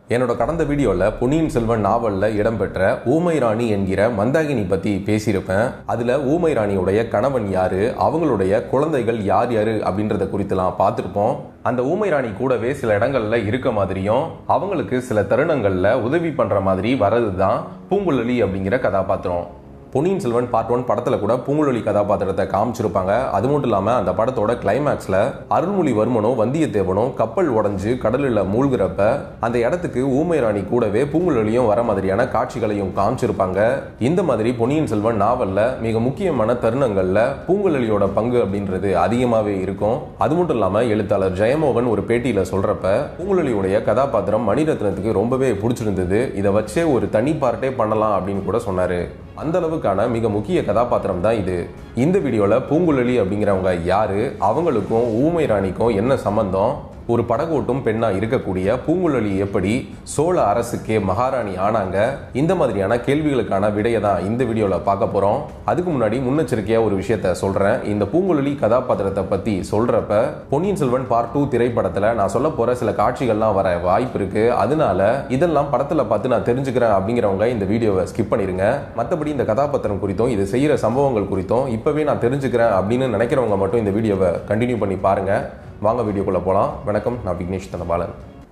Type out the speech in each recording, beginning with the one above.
என்னோட கடந்த வீடியோவில் பொன்னியின் செல்வன் நாவலில் இடம்பெற்ற ஊமை ராணி என்கிற மந்தாகினி பற்றி பேசியிருப்பேன் அதில் ஊமை ராணியுடைய கணவன் யாரு அவங்களுடைய குழந்தைகள் யார் யாரு அப்படின்றத குறித்துலாம் பார்த்துருப்போம் அந்த ஊமை ராணி கூடவே சில இடங்கள்ல இருக்க மாதிரியும் அவங்களுக்கு சில தருணங்கள்ல உதவி பண்ற மாதிரி வர்றது தான் பூங்குழலி அப்படிங்கிற கதாபாத்திரம் பொன்னியின் செல்வன் பார்ட் ஒன் படத்தில் கூட பூங்குழலி கதாபாத்திரத்தை காமிச்சிருப்பாங்க அது மட்டும் இல்லாமல் அந்த படத்தோட கிளைமேக்ஸில் அருள்மொழிவர்மனும் வந்தியத்தேவனும் கப்பல் உடஞ்சு கடலில் மூழ்கிறப்ப அந்த இடத்துக்கு ஊமை ராணி கூடவே பூங்குழலியும் வர மாதிரியான காட்சிகளையும் காமிச்சிருப்பாங்க இந்த மாதிரி பொன்னியின் செல்வன் நாவலில் மிக முக்கியமான தருணங்களில் பூங்குழலியோட பங்கு அப்படின்றது அதிகமாகவே இருக்கும் அது மட்டும் இல்லாமல் எழுத்தாளர் ஜெயமோகன் ஒரு பேட்டியில் சொல்கிறப்ப பூங்குழலியுடைய கதாபாத்திரம் மணிரத்னத்துக்கு ரொம்பவே பிடிச்சிருந்தது இதை வச்சே ஒரு தனி பார்ட்டே பண்ணலாம் அப்படின்னு கூட சொன்னார் அந்த அளவுக்கான மிக முக்கிய கதாபாத்திரம் தான் இது இந்த வீடியோவில் பூங்குழலி அப்படிங்கிறவங்க யாரு அவங்களுக்கும் ஊமை ராணிக்கும் என்ன சம்பந்தம் ஒரு படகோட்டும் பெண்ணா இருக்கக்கூடிய பூங்குழலி எப்படி சோழ அரசுக்கே மகாராணி ஆனாங்க இந்த மாதிரியான கேள்விகளுக்கான விடையை தான் இந்த வீடியோவில் பார்க்க போகிறோம் அதுக்கு முன்னாடி முன்னெச்சரிக்கையாக ஒரு விஷயத்த சொல்கிறேன் இந்த பூங்குழலி கதாபாத்திரத்தை பற்றி சொல்கிறப்ப பொன்னியின் செல்வன் பார்ட் டூ திரைப்படத்தில் நான் சொல்ல போகிற சில காட்சிகள்லாம் வர வாய்ப்பு இருக்குது அதனால இதெல்லாம் படத்தில் பார்த்து நான் தெரிஞ்சுக்கிறேன் அப்படிங்கிறவங்க இந்த வீடியோவை ஸ்கிப் பண்ணிடுங்க மற்றபடி இந்த கதாபாத்திரம் குறித்தும் இது செய்கிற சம்பவங்கள் குறித்தும் இப்போவே நான் தெரிஞ்சுக்கிறேன் அப்படின்னு நினைக்கிறவங்க மட்டும் இந்த வீடியோவை கண்டினியூ பண்ணி பாருங்கள் வாங்க வீடியோக்குள்ளே போகலாம் வணக்கம் நான் விக்னேஷ் தனபாலன்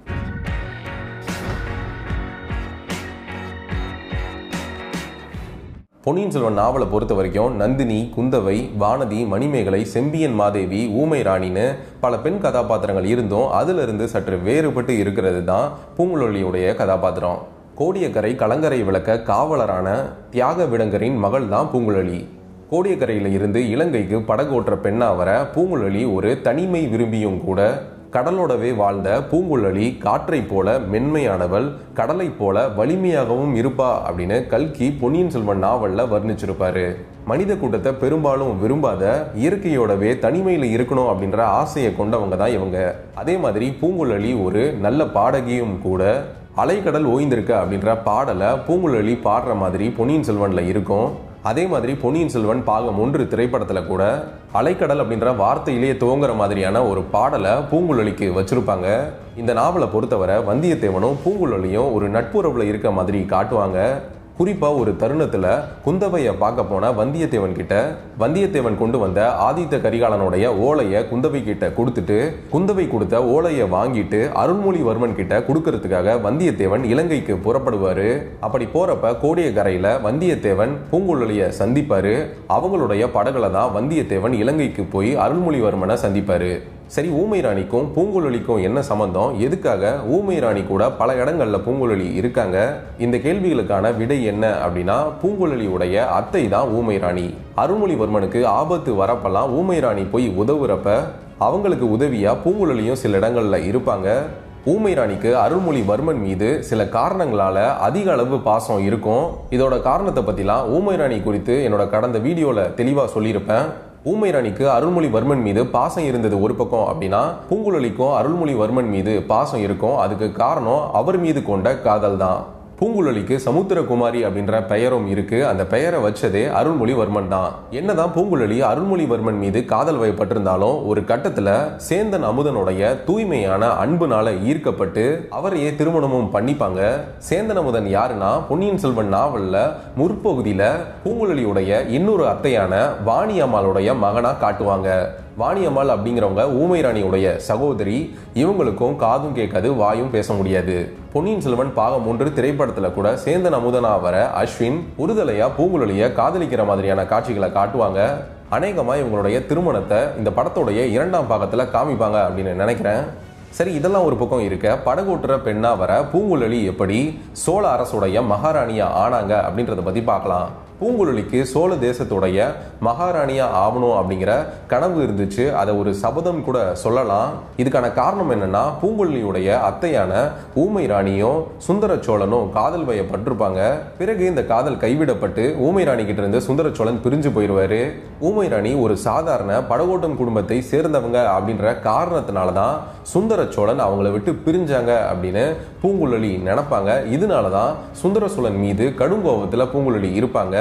பொன்னியின் செல்வன் நாவலை பொறுத்த வரைக்கும் நந்தினி குந்தவை வானதி மணிமேகலை செம்பியன் மாதேவி ஊமை ராணின்னு பல பெண் கதாபாத்திரங்கள் இருந்தும் அதிலிருந்து சற்று வேறுபட்டு இருக்கிறது தான் பூங்குழலியுடைய கதாபாத்திரம் கோடியக்கரை கலங்கரை விளக்க காவலரான தியாக விடங்கரின் மகள் தான் பூங்குழலி கோடியக்கரையில் இருந்து இலங்கைக்கு படகோற்ற பெண்ணா வர பூங்குழலி ஒரு தனிமை விரும்பியும் கூட கடலோடவே வாழ்ந்த பூங்குழலி காற்றை போல மென்மையானவள் கடலை போல வலிமையாகவும் இருப்பா அப்படின்னு கல்கி பொன்னியின் செல்வன் நாவல்ல வர்ணிச்சிருப்பாரு மனித கூட்டத்தை பெரும்பாலும் விரும்பாத இயற்கையோடவே தனிமையில் இருக்கணும் அப்படின்ற ஆசையை கொண்டவங்க தான் இவங்க அதே மாதிரி பூங்குழலி ஒரு நல்ல பாடகியும் கூட அலைக்கடல் ஓய்ந்திருக்க அப்படின்ற பாடலை பூங்குழலி பாடுற மாதிரி பொன்னியின் செல்வன்ல இருக்கும் அதே மாதிரி பொன்னியின் செல்வன் பாகம் ஒன்று திரைப்படத்தில் கூட அலைக்கடல் அப்படின்ற வார்த்தையிலேயே துவங்குற மாதிரியான ஒரு பாடலை பூங்குழலிக்கு வச்சிருப்பாங்க இந்த நாவலை பொறுத்தவரை வந்தியத்தேவனும் பூங்குழலியும் ஒரு நட்புறவுல இருக்க மாதிரி காட்டுவாங்க குறிப்பா ஒரு தருணத்துல குந்தவையை பார்க்க போன வந்தியத்தேவன் கிட்ட வந்தியத்தேவன் கொண்டு வந்த ஆதித்த கரிகாலனுடைய ஓலையை குந்தவை கிட்ட கொடுத்துட்டு குந்தவை கொடுத்த ஓலையை வாங்கிட்டு அருள்மொழிவர்மன் கிட்ட கொடுக்கறதுக்காக வந்தியத்தேவன் இலங்கைக்கு புறப்படுவாரு அப்படி போறப்ப கோடியக்கரையில வந்தியத்தேவன் பூங்குழலிய சந்திப்பாரு அவங்களுடைய படகுல தான் வந்தியத்தேவன் இலங்கைக்கு போய் அருள்மொழிவர்மனை சந்திப்பாரு சரி ஊமை ராணிக்கும் பூங்குழலிக்கும் என்ன சம்பந்தம் எதுக்காக ஊமை ராணி கூட பல இடங்கள்ல பூங்குழலி இருக்காங்க இந்த கேள்விகளுக்கான விடை என்ன அப்படின்னா பூங்குழலியுடைய அத்தை தான் ஊமை ராணி அருள்மொழிவர்மனுக்கு ஆபத்து வரப்பெல்லாம் ஊமை ராணி போய் உதவுறப்ப அவங்களுக்கு உதவியா பூங்குழலியும் சில இடங்கள்ல இருப்பாங்க ஊமை ராணிக்கு அருள்மொழிவர்மன் மீது சில காரணங்களால அதிக அளவு பாசம் இருக்கும் இதோட காரணத்தை பத்திலாம் ஊமை ராணி குறித்து என்னோட கடந்த வீடியோல தெளிவா சொல்லியிருப்பேன் ஊமை ராணிக்கு அருள்மொழிவர்மன் மீது பாசம் இருந்தது ஒரு பக்கம் அப்படின்னா பூங்குழலிக்கும் அருள்மொழிவர்மன் மீது பாசம் இருக்கும் அதுக்கு காரணம் அவர் மீது கொண்ட காதல் தான் பூங்குழலிக்கு சமுத்திரகுமாரி அப்படின்ற பெயரும் இருக்கு அந்த பெயரை வச்சதே அருள்மொழிவர்மன் தான் என்னதான் பூங்குழலி அருள்மொழிவர்மன் மீது காதல் வயப்பட்டிருந்தாலும் ஒரு கட்டத்துல சேந்தன் அமுதனுடைய தூய்மையான அன்புனால ஈர்க்கப்பட்டு அவரையே திருமணமும் பண்ணிப்பாங்க சேந்தன் அமுதன் யாருன்னா பொன்னியின் செல்வன் நாவல்ல முற்பகுதியில பூங்குழலியுடைய இன்னொரு அத்தையான வாணி அம்மாளுடைய மகனா காட்டுவாங்க வாணியம்மாள் அப்படிங்கிறவங்க ஊமை ராணியுடைய சகோதரி இவங்களுக்கும் காதும் கேட்காது வாயும் பேச முடியாது பொன்னியின் செல்வன் பாகம் ஒன்று திரைப்படத்துல கூட சேந்தன் அமுதனா வர அஸ்வின் உறுதலையா பூங்குழலிய காதலிக்கிற மாதிரியான காட்சிகளை காட்டுவாங்க அநேகமா இவங்களுடைய திருமணத்தை இந்த படத்துடைய இரண்டாம் பாகத்துல காமிப்பாங்க அப்படின்னு நினைக்கிறேன் சரி இதெல்லாம் ஒரு பக்கம் இருக்க படகோட்டுற பெண்ணா வர பூங்குழலி எப்படி சோழ அரசுடைய மகாராணியா ஆனாங்க அப்படின்றத பத்தி பார்க்கலாம் பூங்குழலிக்கு சோழ தேசத்துடைய மகாராணியா ஆகணும் அப்படிங்கிற கனவு இருந்துச்சு அதை ஒரு சபதம் கூட சொல்லலாம் இதுக்கான காரணம் என்னன்னா பூங்குழலியுடைய அத்தையான ஊமை ராணியும் சுந்தர சோழனும் காதல் வயப்பட்டிருப்பாங்க பிறகு இந்த காதல் கைவிடப்பட்டு ஊமை ராணி கிட்ட இருந்து சுந்தர சோழன் பிரிஞ்சு போயிடுவாரு ஊமை ராணி ஒரு சாதாரண படகோட்டம் குடும்பத்தை சேர்ந்தவங்க அப்படின்ற காரணத்தினால தான் சுந்தர சோழன் அவங்கள விட்டு பிரிஞ்சாங்க அப்படின்னு பூங்குழலி நினைப்பாங்க இதனால தான் சுந்தர சோழன் மீது கடும் கோபத்தில் பூங்குழலி இருப்பாங்க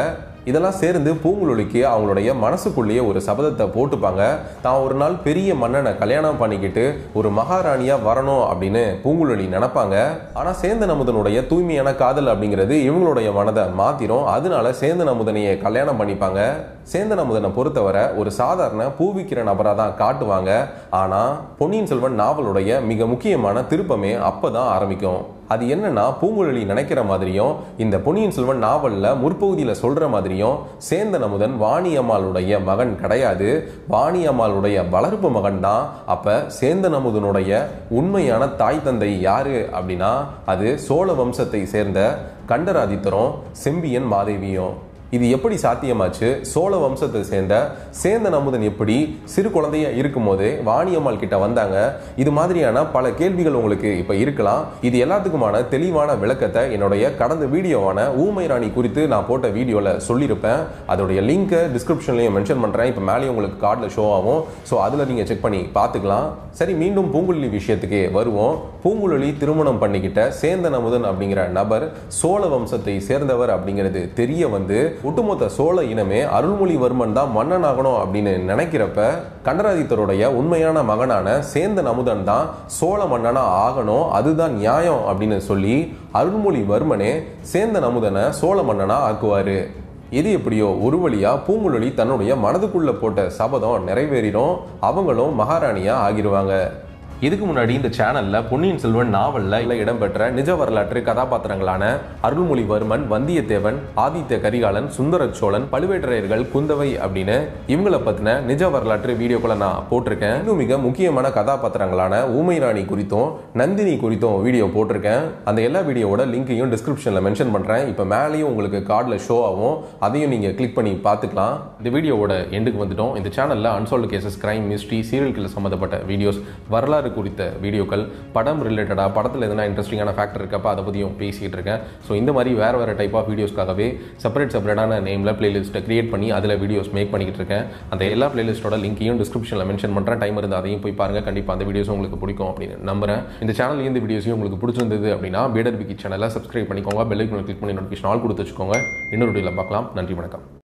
இதெல்லாம் சேர்ந்து பூங்குழலிக்கு அவங்களுடைய மனசுக்குள்ளேயே ஒரு சபதத்தை போட்டுப்பாங்க தான் ஒரு நாள் பெரிய மன்னனை கல்யாணம் பண்ணிக்கிட்டு ஒரு மகாராணியா வரணும் அப்படின்னு பூங்குழலி நினைப்பாங்க ஆனா சேந்தன் அமுதனுடைய தூய்மையான காதல் அப்படிங்கிறது இவங்களுடைய மனதை மாத்திரும் அதனால சேந்தன் அமுதனையை கல்யாணம் பண்ணிப்பாங்க சேந்தன் அமுதனை பொறுத்தவரை ஒரு சாதாரண பூவிக்கிற நபராக தான் காட்டுவாங்க ஆனா பொன்னியின் செல்வன் நாவலுடைய மிக முக்கியமான திருப்பமே அப்பதான் ஆரம்பிக்கும் அது என்னன்னா பூங்குழலி நினைக்கிற மாதிரியும் இந்த பொன்னியின் செல்வன் நாவல்ல முற்பகுதியில சொல்ற மாதிரியும் சேந்தன் அமுதன் வாணி அம்மாளுடைய மகன் கிடையாது வாணி அம்மாளுடைய வளர்ப்பு மகன் தான் அப்ப சேந்தன் அமுதனுடைய உண்மையான தாய் தந்தை யாரு அப்படின்னா அது சோழ வம்சத்தை சேர்ந்த கண்டராதித்தரும் செம்பியன் மாதேவியும் இது எப்படி சாத்தியமாச்சு சோழ வம்சத்தை சேர்ந்த சேந்தன் அமுதன் எப்படி சிறு குழந்தையா இருக்கும்போதே வாணியம்மாள் கிட்ட வந்தாங்க இது மாதிரியான பல கேள்விகள் உங்களுக்கு இப்ப இருக்கலாம் இது எல்லாத்துக்குமான தெளிவான விளக்கத்தை என்னுடைய கடந்த வீடியோவான ஊமை ராணி குறித்து நான் போட்ட வீடியோல சொல்லியிருப்பேன் அதோடைய லிங்கை டிஸ்கிரிப்ஷன்லயும் மென்ஷன் பண்றேன் இப்ப மேலேயும் உங்களுக்கு கார்டில் ஷோ ஆகும் ஸோ அதுல நீங்க செக் பண்ணி பார்த்துக்கலாம் சரி மீண்டும் பூங்குழலி விஷயத்துக்கே வருவோம் பூங்குழலி திருமணம் பண்ணிக்கிட்ட சேந்தன் அமுதன் அப்படிங்கிற நபர் சோழ வம்சத்தை சேர்ந்தவர் அப்படிங்கிறது தெரிய வந்து ஒட்டுமொத்த சோழ இனமே அருள்மொழிவர்மன் தான் மன்னன் ஆகணும் அப்படின்னு நினைக்கிறப்ப கண்டராதித்தருடைய உண்மையான மகனான சேந்தன் அமுதன் தான் சோழ மன்னனா ஆகணும் அதுதான் நியாயம் அப்படின்னு சொல்லி அருள்மொழிவர்மனே சேந்தன் அமுதனை சோழ மன்னனா ஆக்குவாரு இது எப்படியோ ஒரு வழியா பூங்குழலி தன்னுடைய மனதுக்குள்ள போட்ட சபதம் நிறைவேறிடும் அவங்களும் மகாராணியா ஆகிருவாங்க இதுக்கு முன்னாடி இந்த சேனல்ல பொன்னியின் செல்வன் நாவல்ல இல்ல இடம்பெற்ற நிஜ வரலாற்று கதாபாத்திரங்களான அருள்மொழிவர்மன் வந்தியத்தேவன் ஆதித்ய கரிகாலன் சுந்தர சோழன் பழுவேட்டரையர்கள் குந்தவை அப்படின்னு இவங்கள பத்தின நிஜ வரலாற்று வீடியோக்களை நான் போட்டிருக்கேன் இன்னும் மிக முக்கியமான கதாபாத்திரங்களான ஊமை ராணி குறித்தும் நந்தினி குறித்தும் வீடியோ போட்டிருக்கேன் அந்த எல்லா வீடியோவோட லிங்கையும் டிஸ்கிரிப்ஷன்ல மென்ஷன் பண்றேன் இப்போ மேலேயும் உங்களுக்கு கார்டில் ஷோ ஆகும் அதையும் நீங்க கிளிக் பண்ணி பார்த்துக்கலாம் இந்த வீடியோவோட எண்டுக்கு வந்துட்டோம் இந்த சேனல்ல unsolved cases crime mystery serial killer சம்மந்தப்பட்ட வீடியோஸ் வரலாறு குறித்த வீடியோக்கள் படம் ரிலேட்டடாக படத்தில் எதனா இன்ட்ரெஸ்டிங்கான ஃபேக்டர் இருக்கப்போ அதை பற்றியும் பேசிகிட்டு இருக்கேன் ஸோ இந்த மாதிரி வேறு வேறு டைப் ஆஃப் வீடியோஸ்க்காகவே செப்பரேட் செப்பரேட்டான நேமில் பிளேலிஸ்ட்டை கிரியேட் பண்ணி அதில் வீடியோஸ் மேக் பண்ணிக்கிட்டு இருக்கேன் அந்த எல்லா பிளேலிஸ்ட்டோட லிங்கையும் டிஸ்கிரிப்ஷனில் மென்ஷன் பண்ணுறேன் டைம் இருந்து அதையும் போய் பாருங்கள் கண்டிப்பாக அந்த வீடியோஸ் உங்களுக்கு பிடிக்கும் அப்படின்னு நம்புறேன் இந்த சேனல் இந்த வீடியோஸையும் உங்களுக்கு பிடிச்சிருந்தது அப்படின்னா பேடர் விக்கி சேனலை சப்ஸ்கிரைப் பண்ணிக்கோங்க பெல் ஐக்கனை கிளிக் பண்ணி நோட்டிஃபிகேஷன் ஆல் கொடுத்து வச்சுக்கோங்க இன்னொரு வீடியோவில் பார்க்கலாம் நன்றி வணக்கம்